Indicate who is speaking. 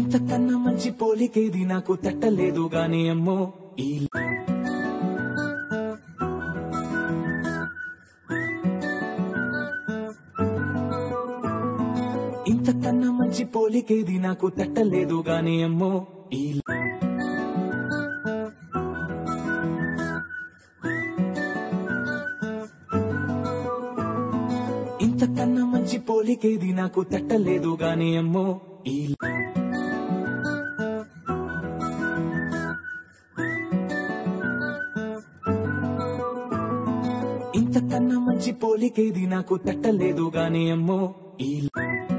Speaker 1: ఇంతకన్నా మంచి పోలికేది నాకు తట్టలేదు గాని అమ్మో ఈ ఇంతకన్నా మంచి పోలికేది నాకు తట్టలేదు గాని అమ్మో ఈ ఇంతకన్నా మంచి పోలికేది నాకు తట్టలేదు గాని అమ్మో ఈ ఇంతకన్నా మంచి పోలికేది నాకు తట్టలేదు గాని అమ్మో ఈ